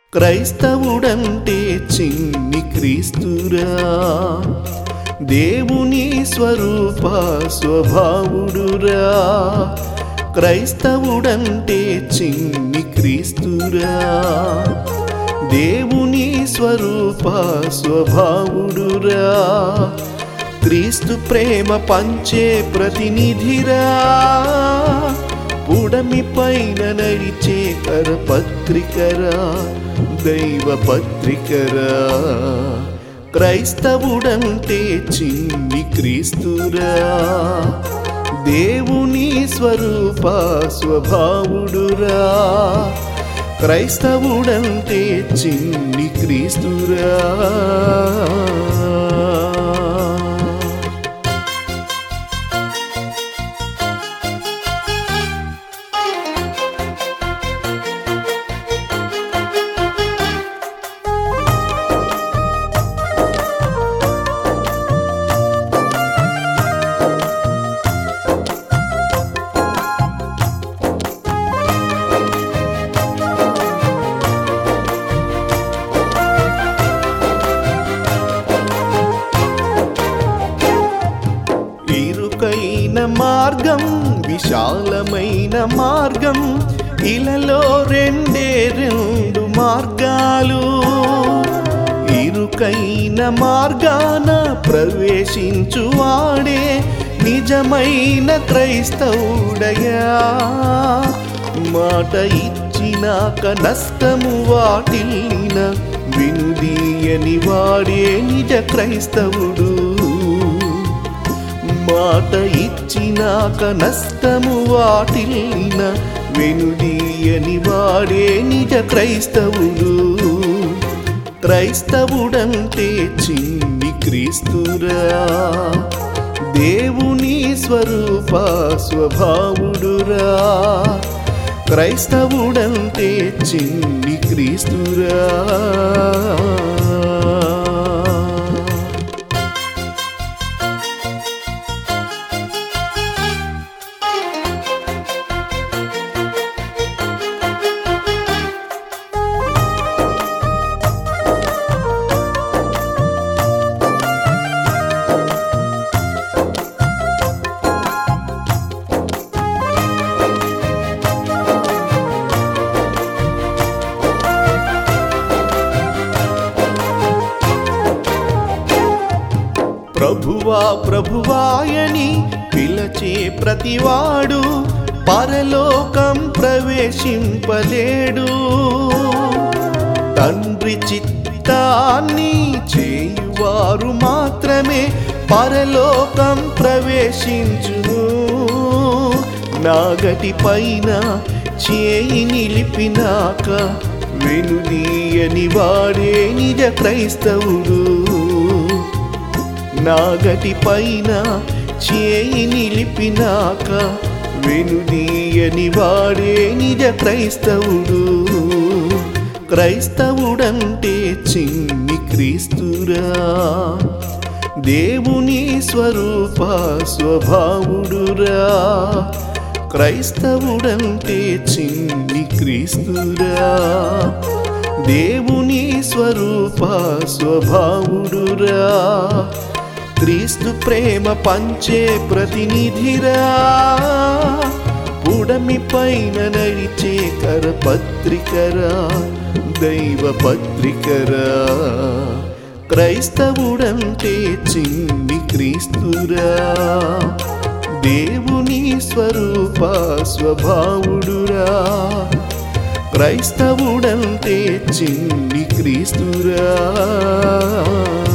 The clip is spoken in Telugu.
క్రైస్తవుడంటే చిన్ని క్రీస్తురా దేవుని స్వరూప స్వభావుడురా క్రైస్తవుడంటే చిన్ని క్రీస్తురా దేవుని స్వరూప స్వభావుడురా క్రీస్తు ప్రేమ పంచే ప్రతినిధిరా పుడమి పైన నడిచే కరపత్రికరా దైవ పత్రికరా క్రైస్తవుడంటే చిన్ని క్రీస్తురా దేవుని స్వరూప స్వభావుడురా క్రైస్తవుడంటే చిన్ని క్రీస్తురా ఇరుకైన మార్గం విశాలమైన మార్గం ఇలలో రెండే రెండు మార్గాలు ఇరుకైన మార్గాన ప్రవేశించువాడే నిజమైన క్రైస్తవుడయా మాట ఇచ్చినాక నష్టము వాటిల్లిన వినుదీయని వాడే నిజ క్రైస్తవుడు మాట ఇచ్చినాక నష్టము వాటిల్లిన వెనుదీయని వాడే నిజ క్రైస్తవుడు క్రైస్తవుడంటే చిన్ని క్రీస్తురా దేవుని స్వరూప స్వభావుడురా క్రైస్తవుడంటే చిన్ని క్రీస్తురా ప్రభువా ప్రభువాయని పిలచే ప్రతివాడు పరలోకం ప్రవేశింపలేడు తండ్రి చిత్తాన్ని చేయువారు మాత్రమే పరలోకం ప్రవేశించును నాగటి పైన చేయి నిలిపినాక వెనుదీయని వాడే నిజ క్రైస్తవుడు నాగటి పైన చేయి నిలిపినాక వెనుదీయని వాడే నిజ క్రైస్తవుడు క్రైస్తవుడంటే చిన్ని క్రీస్తురా దేవుని స్వరూప స్వభావుడురా క్రైస్తవుడంటే చిన్ని క్రీస్తురా దేవుని స్వరూప స్వభావుడురా క్రీస్తు ప్రేమ పంచే ప్రతినిధిరా పుడమి పైన నడిచే కరపత్రికరా దైవ పత్రికరా క్రైస్తవుడంటే చిన్ని క్రీస్తురా దేవుని స్వరూప స్వభావుడురా క్రైస్తవుడంటే చిన్ని క్రీస్తురా